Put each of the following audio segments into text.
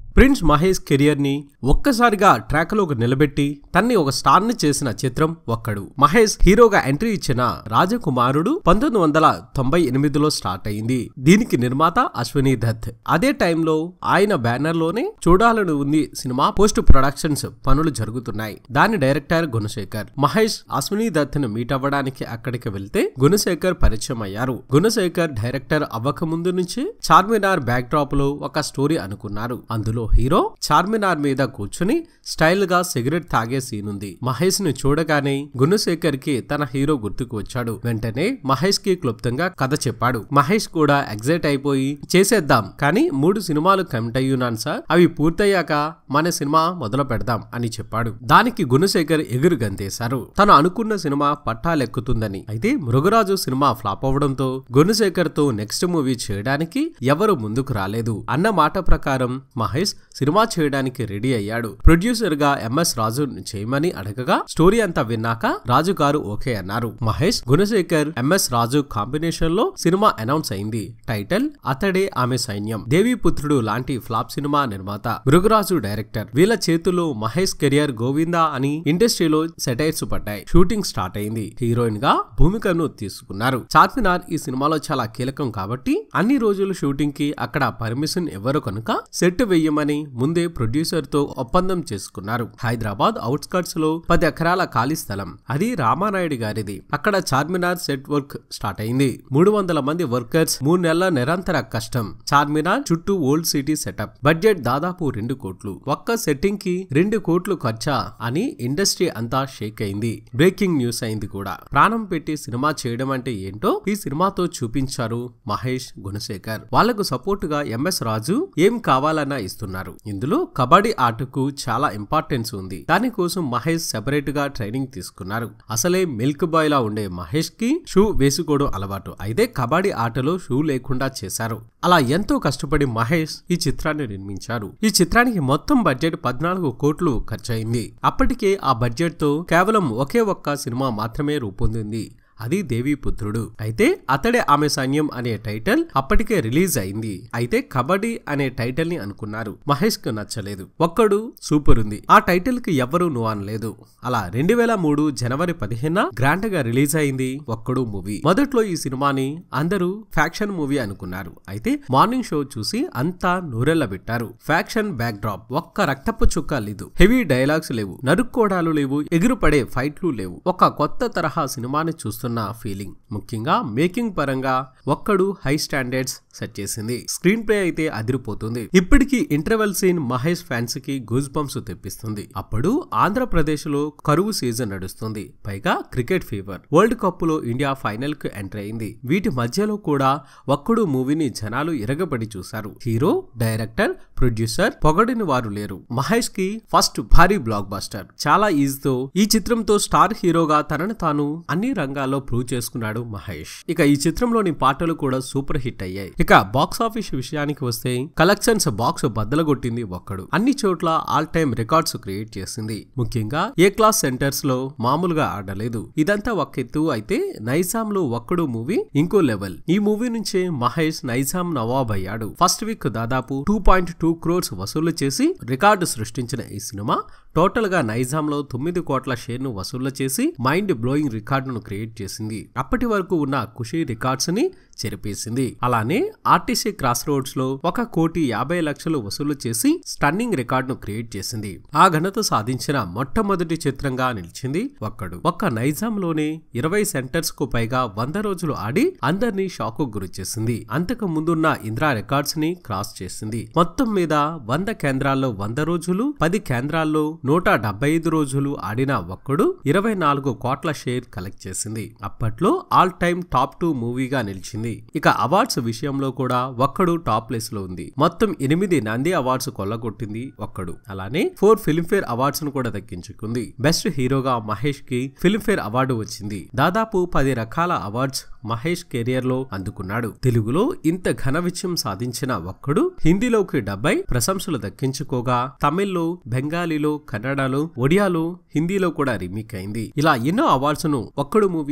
prince Mahesh career ని ఒక్కసారిగా track లోకి నిలబెట్టి తన్ని ఒక స్టార్ ని చేసిన చిత్రం ఒక్కడు మహేష్ హీరోగా ఎంట్రీ ఇచ్చిన రాజకుమారుడు పంతొమ్మిది వందల తొంభై ఎనిమిదిలో స్టార్ట్ అయింది దీనికి నిర్మాత అశ్విని దత్ అదే టైంలో ఆయన బ్యానర్ లోనే చూడాలని ఉంది సినిమా పోస్ట్ ప్రొడక్షన్స్ పనులు జరుగుతున్నాయి దాని డైరెక్టర్ గుణశేఖర్ మహేష్ అశ్విని దత్ ను మీట్ అవ్వడానికి అక్కడికి వెళ్తే గుణశేఖర్ పరిచయం అయ్యారు గుణశేఖర్ డైరెక్టర్ అవ్వక ముందు నుంచి చార్మినార్ బ్యాక్ డ్రాప్ లో ఒక స్టోరీ అనుకున్నారు అందులో హీరో చార్మినార్ మీద కూర్చుని స్టైల్ గా సిగరెట్ తాగే సీన్ ఉంది మహేష్ ని చూడగానే గుణశేఖర్ కి తన హీరో గుర్తుకు వచ్చాడు వెంటనే మహేష్ కి క్లుప్తంగా కథ చెప్పాడు మహేష్ కూడా ఎగ్జైట్ అయిపోయి చేసేద్దాం కానీ మూడు సినిమాలు కమిట్ అయ్యున్నాను సార్ అవి పూర్తయ్యాక మన సినిమా మొదలు పెడదాం అని చెప్పాడు దానికి గుణశేఖర్ ఎగురు గంతేశారు తను అనుకున్న సినిమా పట్టాలెక్కుతుందని అయితే మృగరాజు సినిమా ఫ్లాప్ అవడంతో గుణశేఖర్ తో నెక్స్ట్ మూవీ చేయడానికి ఎవరు ముందుకు రాలేదు అన్న మాట ప్రకారం మహేష్ సినిమా చేయడానికి రెడీ అయ్యాడు ప్రొడ్యూసర్ గా ఎంఎస్ రాజు చేయమని అడగగా స్టోరీ అంతా విన్నాక రాజు గారు ఓకే అన్నారు మహేష్ గుణశేఖర్ ఎంఎస్ రాజు కాంబినేషన్ లో సినిమా అనౌన్స్ అయింది టైటిల్ అతడే ఆమె సైన్యం దేవీపుత్రుడు లాంటి ఫ్లాప్ సినిమా నిర్మాత మృగరాజు డైరెక్టర్ వీళ్ళ చేతుల్లో మహేష్ కెరియర్ గోవిందా అని ఇండస్ట్రీలో సెటైర్స్ పడ్డాయి షూటింగ్ స్టార్ట్ అయింది హీరోయిన్ గా భూమికను తీసుకున్నారు చార్మినార్ ఈ సినిమాలో చాలా కీలకం కాబట్టి అన్ని రోజులు షూటింగ్ కి అక్కడ పర్మిషన్ ఇవ్వరు కనుక సెట్ వెయ్యమని ముందే ప్రొడ్యూసర్ తో ఒప్పందం చేసుకున్నారు హైదరాబాద్ అవుట్స్కట్స్ లో పది ఎకరాల ఖాళీ స్థలం అది రామానాయుడు గారిది అక్కడ చార్మినార్ సెట్ వర్క్ స్టార్ట్ అయింది మూడు వందల మంది వర్కర్స్ మూడు నెలల నిరంతర కష్టం చార్మినార్ చుట్టూ ఓల్డ్ సిటీ సెటప్ బడ్జెట్ దాదాపు రెండు కోట్లు ఒక్క సెట్టింగ్ కి రెండు కోట్లు ఖర్చా అని ఇండస్ట్రీ అంతా షేక్ అయింది బ్రేకింగ్ న్యూస్ అయింది కూడా ప్రాణం పెట్టి సినిమా చేయడం అంటే ఏంటో ఈ సినిమాతో చూపించారు మహేష్ గుణశేఖర్ వాళ్లకు సపోర్ట్ గా ఎంఎస్ రాజు ఏం కావాలన్నా ఇస్తున్నారు ఇందులో కబడ్డీ ఆటకు చాలా ఇంపార్టెన్స్ ఉంది దానికోసం మహేష్ సెపరేట్ గా ట్రైనింగ్ తీసుకున్నారు అసలే మిల్క్ బాయ్ లా ఉండే మహేష్ కి షూ వేసుకోవడం అలవాటు అయితే కబడ్డీ ఆటలో షూ లేకుండా చేశారు అలా ఎంతో కష్టపడి మహేష్ ఈ చిత్రాన్ని నిర్మించారు ఈ చిత్రానికి మొత్తం బడ్జెట్ పద్నాలుగు కోట్లు ఖర్చయింది అప్పటికే ఆ బడ్జెట్ తో కేవలం ఒకే ఒక్క సినిమా మాత్రమే రూపొందింది అది దేవీపుత్రుడు అయితే అతడే ఆమె సైన్యం అనే టైటిల్ అప్పటికే రిలీజ్ అయింది అయితే కబడ్డీ అనే టైటిల్ ని అనుకున్నారు మహేష్ కు నచ్చలేదు ఒక్కడు సూపర్ ఉంది ఆ టైటిల్ కి ఎవ్వరూ నువ్వు అనలేదు అలా రెండు వేల మూడు జనవరి పదిహేన గ్రాండ్ గా రిలీజ్ అయింది ఒక్కడు మూవీ మొదట్లో ఈ సినిమాని అందరూ ఫ్యాక్షన్ మూవీ అనుకున్నారు అయితే మార్నింగ్ షో చూసి అంతా నూరెళ్ల పెట్టారు ఫ్యాక్షన్ బ్యాక్ డ్రాప్ ఒక్క రక్తపు చుక్క లేదు హెవీ డైలాగ్స్ లేవు నరుక్కోడాలు లేవు ఎగురుపడే ఫైట్లు లేవు ఒక కొత్త తరహా సినిమాని చూస్తున్న ఫీలింగ్ ముఖ్యంగా మేకింగ్ పరంగా ఒక్కడు హై స్టాండర్డ్స్ సెట్ చేసింది స్క్రీన్ ప్లే అయితే అదిరిపోతుంది ఇప్పటికీ ఇంటర్వెల్ సీన్ మహేష్ ఫ్యాన్స్ కి గూజ్ బంప్స్ తెప్పిస్తుంది అప్పుడు ఆంధ్రప్రదేశ్ లో కరువు సీజన్ నడుస్తుంది పైగా క్రికెట్ ఫీవర్ వరల్డ్ కప్ లో ఇండియా ఫైనల్ కు ఎంటర్ అయింది వీటి మధ్యలో కూడా ఒక్కడు మూవీని జనాలు ఇరగబడి చూశారు హీరో డైరెక్టర్ ప్రొడ్యూసర్ పొగడిని వారు లేరు మహేష్ కి ఫస్ట్ భారీ బ్లాక్ బస్టర్ చాలా ఈజీతో ఈ చిత్రంతో స్టార్ హీరోగా తనను తాను అన్ని రంగాల్లో ప్రూవ్ చేసుకున్నాడు మహేష్ ఇక ఈ చిత్రంలోని పాటలు కూడా సూపర్ హిట్ అయ్యాయి ఇక బాక్స్ ఆఫీస్ విషయానికి వస్తే కలెక్షన్స్ బాక్స్ బద్దలగొట్టింది ఒక్కడు అన్ని చోట్ల ఆల్ టైమ్ రికార్డ్స్ క్రియేట్ చేసింది ముఖ్యంగా ఏ క్లాస్ సెంటర్స్ లో మామూలుగా ఆడలేదు ఇదంతా ఒక ఎత్తు అయితే నైజాం లో ఒక్కడు మూవీ ఇంకో లెవెల్ ఈ మూవీ నుంచే మహేష్ నైజాం నవాబ్ అయ్యాడు ఫస్ట్ వీక్ దాదాపు టూ పాయింట్ టూ క్రోర్స్ వసూలు చేసి రికార్డు సృష్టించిన ఈ సినిమా టోటల్ గా నైజాం లో తొమ్మిది కోట్ల షేర్ ను వసూలు చేసి మైండ్ బ్లోయింగ్ రికార్డును క్రియేట్ చేసింది అప్పటి వరకు ఉన్న ఖుషి రికార్డ్స్ ని చెరిపేసింది అలానే ఆర్టీసీ క్రాస్ రోడ్స్ లో ఒక కోటి యాభై లక్షలు వసూలు చేసి స్టన్నింగ్ రికార్డును క్రియేట్ చేసింది ఆ ఘనత సాధించిన మొట్టమొదటి చిత్రంగా నిలిచింది ఒక్కడు ఒక్క నైజాంలోనే ఇరవై సెంటర్స్ కు పైగా వంద రోజులు ఆడి అందరినీ షాక్ గురి చేసింది అంతకు ముందున్న ఇంద్రా రికార్డ్స్ ని క్రాస్ చేసింది మొత్తం మీద వంద కేంద్రాల్లో వంద రోజులు పది కేంద్రాల్లో నూట డెబ్బై ఐదు రోజులు ఆడిన ఒక్కడు ఇరవై నాలుగు కోట్ల షేర్ కలెక్ట్ చేసింది అప్పట్లో ఆల్ టైమ్ టాప్ టూ మూవీగా నిలిచింది ఇక అవార్డ్స్ విషయంలో కూడా ఒక్కడు టాప్ ప్లేస్ లో ఉంది మొత్తం ఎనిమిది నంది అవార్డ్స్ కొల్లగొట్టింది ఒక్కడు అలానే ఫోర్ ఫిల్మ్ఫేర్ అవార్డ్స్ ను కూడా దక్కించుకుంది బెస్ట్ హీరోగా మహేష్ కి ఫిల్మ్ఫేర్ అవార్డు వచ్చింది దాదాపు పది రకాల అవార్డ్స్ మహేష్ కెరియర్ లో అందుకున్నాడు తెలుగులో ఇంత ఘన విజయం సాధించిన ఒక్కడు హిందీలోకి డెబ్బై ప్రశంసలు దక్కించుకోగా తమిళ్లో బెంగాలీలో కన్నడలో ఒడియాలో హిందీలో కూడా రీమేక్ అయింది ఇలా ఎన్నో అవార్డ్స్ ను ఒక్కడు మూవీ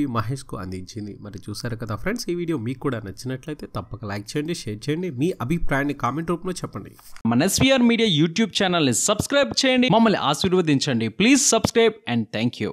మహేష్ కు అందించింది మరి చూసారు కదా ఫ్రెండ్స్ ఈ వీడియో మీకు కూడా నచ్చినట్లయితే తప్పక లైక్ చేయండి షేర్ చేయండి మీ అభిప్రాయాన్ని కామెంట్ రూపంలో చెప్పండి మన ఎస్వీఆర్ మీడియా యూట్యూబ్ ఛానల్ని సబ్స్క్రైబ్ చేయండి మమ్మల్ని ఆశీర్వదించండి please subscribe and thank you